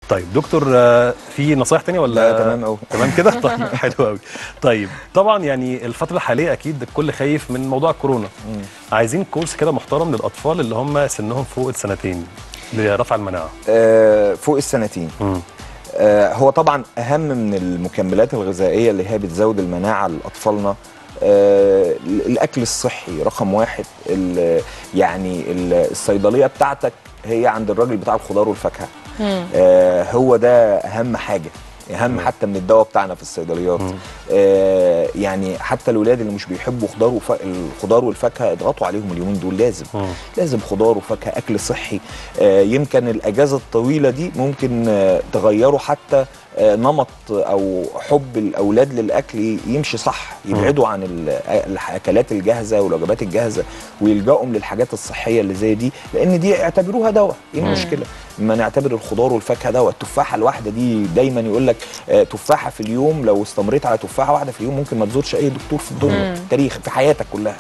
طيب دكتور آه، في نصايح تانية ولا لا، تمام أوي. تمام كده طيب حلو قوي طيب طبعا يعني الفتره الحاليه اكيد الكل خايف من موضوع الكورونا عايزين كورس كده محترم للاطفال اللي هم سنهم فوق السنتين لرفع المناعه آه، فوق السنتين مم. آه، هو طبعا اهم من المكملات الغذائيه اللي هي بتزود المناعه لاطفالنا آه، الاكل الصحي رقم واحد ال- يعني ال- الصيدليه بتاعتك هي عند الراجل بتاع الخضار والفاكهه آه، هو ده اهم حاجه اهم حتى من الدواء بتاعنا في الصيدليات آه يعني حتى الاولاد اللي مش بيحبوا خضار وف... الخضار والفاكهه اضغطوا عليهم اليومين دول لازم مم. لازم خضار وفاكهه اكل صحي آه يمكن الاجازه الطويله دي ممكن آه تغيروا حتى آه نمط او حب الاولاد للاكل يمشي صح يبعدوا عن ال- الاكلات الجاهزه والوجبات الجاهزه ويلجأوا للحاجات الصحيه اللي زي دي لان دي اعتبروها دواء ايه المشكله ما نعتبر الخضار والفاكهه دواء التفاحه الواحده دي دايما يقول لك آه، تفاحه في اليوم لو استمريت على تفاحه واحده في اليوم ممكن ما تزورش اي دكتور في الدنيا في التاريخ في حياتك كلها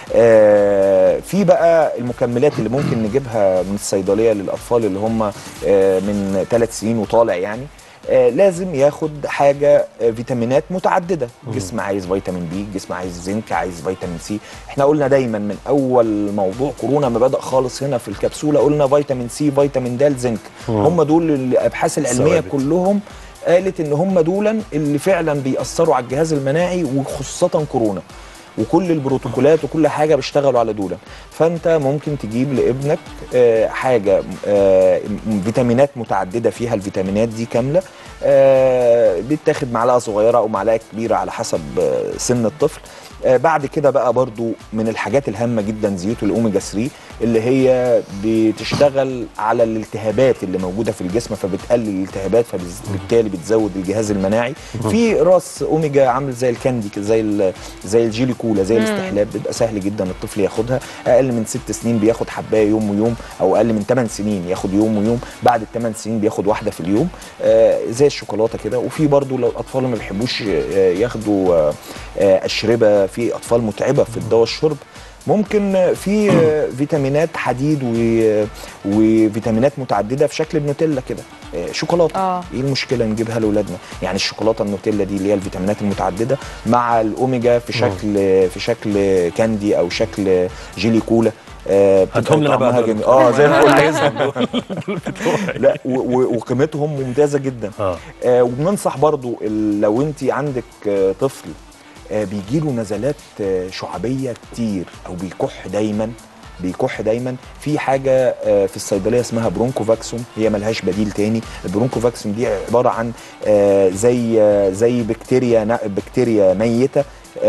آه، في بقى المكملات اللي ممكن نجيبها من الصيدليه للاطفال اللي هم آه، من ثلاث سنين وطالع يعني آه، لازم ياخد حاجه آه، فيتامينات متعدده الجسم عايز فيتامين بي الجسم عايز زنك عايز فيتامين سي احنا قلنا دايما من اول موضوع كورونا ما بدا خالص هنا في الكبسوله قلنا فيتامين سي فيتامين د زنك هم دول الابحاث العلميه ثوابت. كلهم قالت ان هم دولا اللي فعلا بيأثروا على الجهاز المناعي وخاصه كورونا وكل البروتوكولات وكل حاجه بيشتغلوا على دولا فانت ممكن تجيب لابنك آه، حاجه آه، م- فيتامينات متعدده فيها الفيتامينات دي كامله آه، بيتاخد معلقه صغيره او معلقه كبيره على حسب آه، سن الطفل آه، بعد كده بقى برضو من الحاجات الهامه جدا زيوت الاوميجا 3 اللي هي بتشتغل على الالتهابات اللي موجوده في الجسم فبتقلل الالتهابات فبالتالي بتزود الجهاز المناعي في راس اوميجا عامل زي الكاندي كده، زي ال- زي الجيلي كولا زي الاستحلاب بيبقى سهل جدا الطفل ياخدها اقل من ست سنين بياخد حبايه يوم ويوم او اقل من 8 سنين ياخد يوم ويوم بعد الثمان سنين بياخد واحده في اليوم آه، زي الشوكولاته كده وفي برضو لو الاطفال ما بيحبوش آه، ياخدوا آه، آه، اشربه في اطفال متعبه في الدواء الشرب ممكن آه، في آه، فيتامينات حديد و- وفيتامينات متعدده في شكل النوتيلا كده آه، شوكولاته آه. ايه المشكله نجيبها لاولادنا يعني الشوكولاته النوتيلا دي اللي هي الفيتامينات المتعدده مع الاوميجا في شكل في شكل كاندي او شكل جيلي كولا آه، بتبقى هاتهم لنا بقى طعمها دول. جميل. اه زي انا الفل عايزهم دول دول بتوعي. لا و- و- وقيمتهم ممتازه جدا اه آه وبننصح برضو ال- لو انت عندك آه طفل آه بيجيله نزلات آه شعبيه كتير او بيكح دايما بيكح دايما في حاجه آه في الصيدليه اسمها برونكو فاكسوم هي ملهاش بديل تاني البرونكو فاكسوم دي عباره عن آه زي آه زي بكتيريا نا- بكتيريا ميته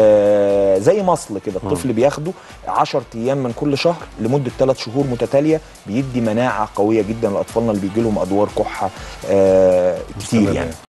آه زي مصل كده الطفل بياخده 10 ايام من كل شهر لمده 3 شهور متتاليه بيدي مناعه قويه جدا لاطفالنا اللي بيجي لهم ادوار كحه آه كتير مستمرة يعني يعني.